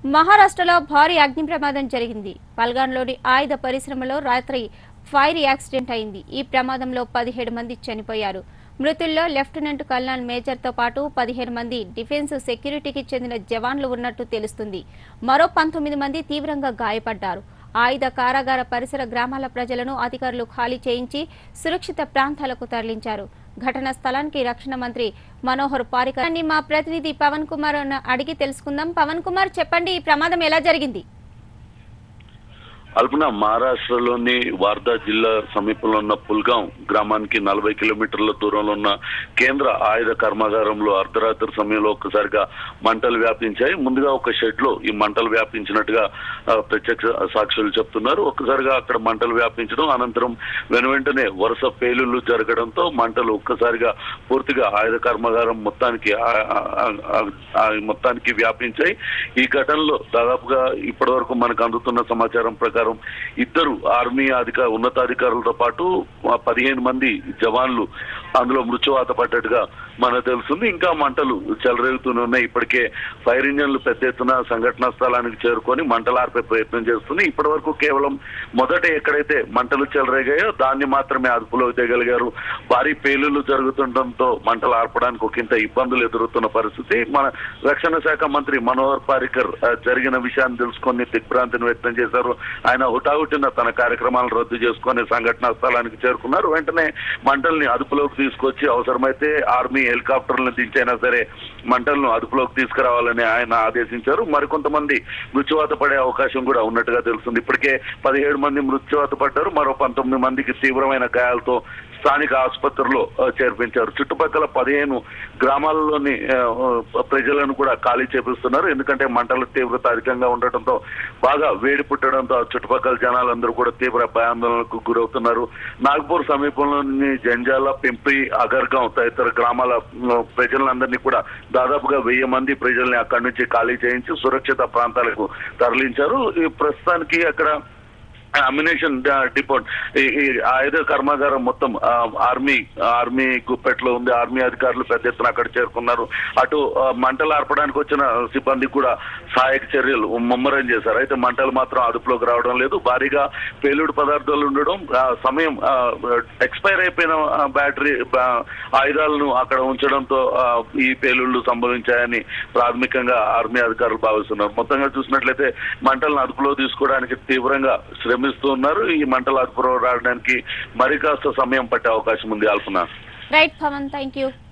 మహారాష్ట్రలో భారీ అగ్ని ప్రమాదం జరిగింది పల్గాన్లోని ఆయుధ పరిశ్రమలో రాత్రి ఫైర్ యాక్సిడెంట్ అయింది ఈ ప్రమాదంలో పదిహేడు మంది చనిపోయారు మృతుల్లో లెఫ్టినెంట్ కల్నల్ మేజర్తో పాటు పదిహేను మంది డిఫెన్స్ సెక్యూరిటీకి చెందిన జవాన్లు ఉన్నట్టు తెలుస్తుంది మరో పంతొమ్మిది మంది తీవ్రంగా గాయపడ్డారు ఆయుధ కారాగార పరిసర గ్రామాల ప్రజలను అధికారులు ఖాళీ చేయించి సురక్షిత ప్రాంతాలకు తరలించారు ఘటనా స్థలానికి రక్షణ మంత్రి మనోహర్ పారికర్ అని మా ప్రతినిధి పవన్ కుమార్ అడిగి తెలుసుకుందాం పవన్ కుమార్ చెప్పండి ఈ ప్రమాదం ఎలా జరిగింది అల్పన మహారాష్ట్రలోని వార్దా జిల్లా సమీపంలో ఉన్న పుల్గాం గ్రామానికి నలభై కిలోమీటర్ల దూరంలో ఉన్న కేంద్ర ఆయుధ కర్మాగారంలో అర్ధరాత్రి సమయంలో ఒక్కసారిగా మంటలు వ్యాపించాయి ముందుగా ఒక షెడ్ లో ఈ మంటలు వ్యాపించినట్టుగా ఆ, ప్రత్యక్ష సాక్షులు చెప్తున్నారు ఒక్కసారిగా అక్కడ మంటలు వ్యాపించడం అనంతరం వెనువెంటనే వరుస పేలుళ్లు జరగడంతో మంటలు ఒక్కసారిగా పూర్తిగా ఆయుధ కర్మాగారం మొత్తానికి ఆ- ఆ- ఆ- ఆ మొత్తానికి వ్యాపించాయి ఈ ఘటనలో దాదాపుగా ఇప్పటి వరకు మనకు అందుతున్న సమాచారం ప్రకారం ఇద్దరు ఆర్మీ అధిక ఉన్నతాధికారులతో పాటు ఆ పదిహేను మంది జవాన్లు అందులో మృత్యువాత పడ్డట్టుగా మనకు తెలుస్తుంది ఇంకా మంటలు చెలరేగుతూనే ఉన్నాయి ఇప్పటికే ఫైర్ ఇంజన్లు పెద్ద ఎత్తున సంఘటనా స్థలానికి చేరుకొని మంటలు ఆర్పే ప్రయత్నం చేస్తుంది ఇప్పటి వరకు కేవలం మొదట ఎక్కడైతే మంటలు చెలరేగాయో దాన్ని మాత్రమే అదుపులోకి తేగలిగారు భారీ పేలుళ్లు జరుగుతుండటంతో మంటలు ఆర్పడానికి ఒకంత ఇబ్బందులు ఎదురవుతున్న పరిస్థితి మన రక్షణ శాఖ మంత్రి మనోహర్ పారికర్ ఆ, జరిగిన విషయాన్ని తెలుసుకొని దిగ్భ్రాంతిని వ్యక్తం చేశారు ఆయన హుటాహుటిన తన కార్యక్రమాలను రద్దు చేసుకొని సంఘటనా స్థలానికి చేరుకున్నారు వెంటనే మంటల్ని అదుపులోకి తీసుకొచ్చి అవసరమైతే ఆర్మీ హెలికాప్టర్లను దించైనా సరే మంటలను అదుపులోకి తీసుకురావాలని ఆయన ఆదేశించారు మరికొంతమంది మృత్యువాత పడే అవకాశం కూడా ఉన్నట్టుగా తెలుస్తుంది ఇప్పటికే పదిహేడు మంది మృత్యువాత పడ్డారు మరో పంతొమ్మిది మందికి తీవ్రమైన గాయాలతో స్థానిక ఆసుపత్రిలో ఆ, చేర్పించారు చుట్టుపక్కల పదిహేను గ్రామాలలోని ఆ, ఆ, ప్రజలను కూడా ఖాళీ చేపిస్తున్నారు ఎందుకంటే మంటల తీవ్రత అధికంగా ఉండటంతో బాగా వేడి పుట్టడంతో ఆ చుట్టుపక్కల జనాలందరూ కూడా తీవ్ర భయాందోళనకు గురవుతున్నారు నాగ్పూర్ సమీపంలోని జంజాల పింపి అగర్గాం తదితర గ్రామాల ఆ, ప్రజలందరినీ కూడా దాదాపుగా వెయ్యి మంది ప్రజల్ని అక్కడి నుంచి ఖాళీ చేయించి సురక్షిత ప్రాంతాలకు తరలించారు ఈ ప్రస్తుతానికి అక్కడ అమ్యునేషన్ డిపోట్ ఈ ఈ ఆయుధ కర్మాగారం మొత్తం ఆ, ఆర్మీ ఆర్మీ గుప్పెట్లో ఉంది ఆర్మీ అధికారులు పెద్ద ఎత్తున అక్కడ చేరుకున్నారు అటు ఆ, మంటలు ఆర్పడానికి వచ్చిన సిబ్బంది కూడా సహాయక చర్యలు ముమ్మరం చేశారు అయితే మంటలు మాత్రం అదుపులోకి రావడం లేదు భారీగా పేలుడు పదార్థాలు ఉండడం ఆ, సమయం ఎక్స్పైర్ అయిపోయిన ఆ, బ్యాటరీ ఆ, ఆయుధాలను అక్కడ ఉంచడంతో ఆ, ఈ పేలుళ్లు సంభవించాయని ప్రాథమికంగా ఆర్మీ అధికారులు భావిస్తున్నారు మొత్తంగా చూసినట్లయితే మంటలను అదుపులో తీసుకోవడానికి తీవ్రంగా శ్రమిస్తూ ఉన్నారు ఈ మంటలు అదుపులో రావడానికి మరి కాస్త సమయం పట్టే అవకాశం ఉంది Alpana right Pawan thank you